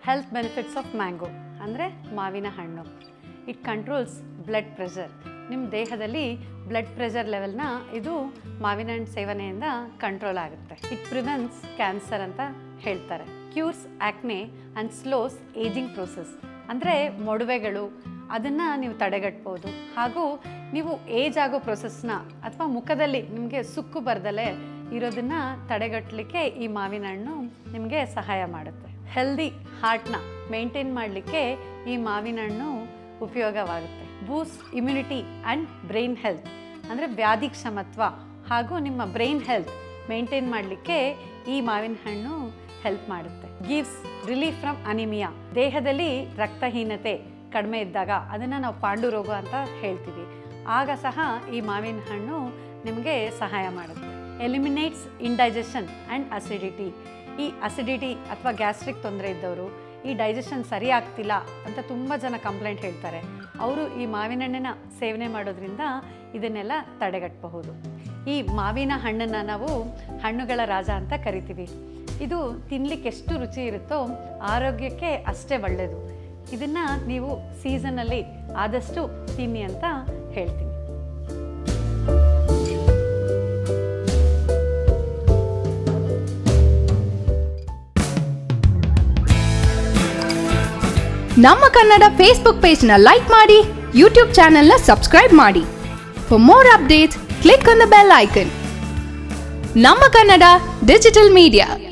health benefits of mango ಅಂದರೆ ಮಾವಿನ ಹಣ್ಣು ಇಟ್ ಕಂಟ್ರೋಲ್ಸ್ ಬ್ಲಡ್ ಪ್ರೆಷರ್ ನಿಮ್ಮ ದೇಹದಲ್ಲಿ ಬ್ಲಡ್ ಪ್ರೆಷರ್ ಲೆವೆಲ್ನ ಇದು ಮಾವಿನ ಹಣ್ಣು ಸೇವನೆಯಿಂದ ಕಂಟ್ರೋಲ್ ಆಗುತ್ತೆ ಇಟ್ ಪ್ರಿವೆಂಟ್ಸ್ ಕ್ಯಾನ್ಸರ್ ಅಂತ ಹೇಳ್ತಾರೆ cures acne and slows ageing process ಅಂದರೆ ಮೊಡವೆಗಳು ಅದನ್ನು ನೀವು ತಡೆಗಟ್ಬೋದು ಹಾಗೂ ನೀವು ಏಜ್ ಆಗೋ ಪ್ರೊಸೆಸ್ನ ಅಥವಾ ಮುಖದಲ್ಲಿ ನಿಮಗೆ ಸುಕ್ಕು ಬರ್ದಲೆ ಇರೋದನ್ನು ತಡೆಗಟ್ಟಲಿಕ್ಕೆ ಈ ಮಾವಿನ ಹಣ್ಣು ನಿಮಗೆ ಸಹಾಯ ಮಾಡುತ್ತೆ ಹೆಲ್ದಿ ಹಾರ್ಟ್ನ ಮೇಂಟೈನ್ ಮಾಡಲಿಕ್ಕೆ ಈ ಮಾವಿನ ಹಣ್ಣು ಉಪಯೋಗವಾಗುತ್ತೆ boost immunity and brain health ಅಂದರೆ ವ್ಯಾಧಿ ಕ್ಷಮತ್ವ ಹಾಗೂ ನಿಮ್ಮ ಬ್ರೈನ್ ಹೆಲ್ತ್ ಮೇಂಟೈನ್ ಮಾಡಲಿಕ್ಕೆ ಈ ಮಾವಿನ ಹಣ್ಣು ಹೆಲ್ಪ್ ಮಾಡುತ್ತೆ ಗಿವ್ಸ್ ರಿಲೀಫ್ ಫ್ರಮ್ ಅನಿಮಿಯಾ ದೇಹದಲ್ಲಿ ರಕ್ತಹೀನತೆ ಕಡಿಮೆ ಇದ್ದಾಗ ಅದನ್ನು ನಾವು ಪಾಂಡು ರೋಗ ಅಂತ ಹೇಳ್ತೀವಿ ಆಗ ಸಹ ಈ ಮಾವಿನ ಹಣ್ಣು ನಿಮಗೆ ಸಹಾಯ ಮಾಡುತ್ತೆ ಎಲಿಮಿನೇಟ್ಸ್ ಇಂಡೈಜೆಷನ್ ಆ್ಯಂಡ್ ಅಸಿಡಿಟಿ ಈ ಅಸಿಡಿಟಿ ಅಥವಾ ಗ್ಯಾಸ್ಟ್ರಿಕ್ ತೊಂದರೆ ಇದ್ದವರು ಈ ಡೈಜೆಷನ್ ಸರಿ ಆಗ್ತಿಲ್ಲ ಅಂತ ತುಂಬ ಜನ ಕಂಪ್ಲೇಂಟ್ ಹೇಳ್ತಾರೆ ಅವರು ಈ ಮಾವಿನ ಹಣ್ಣಿನ ಸೇವನೆ ಮಾಡೋದ್ರಿಂದ ಇದನ್ನೆಲ್ಲ ತಡೆಗಟ್ಟಬಹುದು ಈ ಮಾವಿನ ಹಣ್ಣನ್ನು ನಾವು ಹಣ್ಣುಗಳ ರಾಜ ಅಂತ ಕರಿತೀವಿ ಇದು ತಿನ್ಲಿಕ್ಕೆ ಎಷ್ಟು ರುಚಿ ಇರುತ್ತೋ ಆರೋಗ್ಯಕ್ಕೆ ಅಷ್ಟೇ ಒಳ್ಳೆಯದು ಇದನ್ನು ನೀವು ಸೀಸನಲ್ಲಿ ಆದಷ್ಟು ತಿನ್ನಿ ಅಂತ ಹೇಳ್ತೀನಿ ನಮ್ಮ ಕನ್ನಡ ಫೇಸ್ಬುಕ್ ಪೇಜ್ನ ಲೈಕ್ ಮಾಡಿ ಯೂಟ್ಯೂಬ್ ಚಾನೆಲ್ನ ಸಬ್ಸ್ಕ್ರೈಬ್ ಮಾಡಿ for more updates click on the bell icon ನಮ್ಮ ಕನ್ನಡ ಡಿಜಿಟಲ್ ಮೀಡಿಯಾ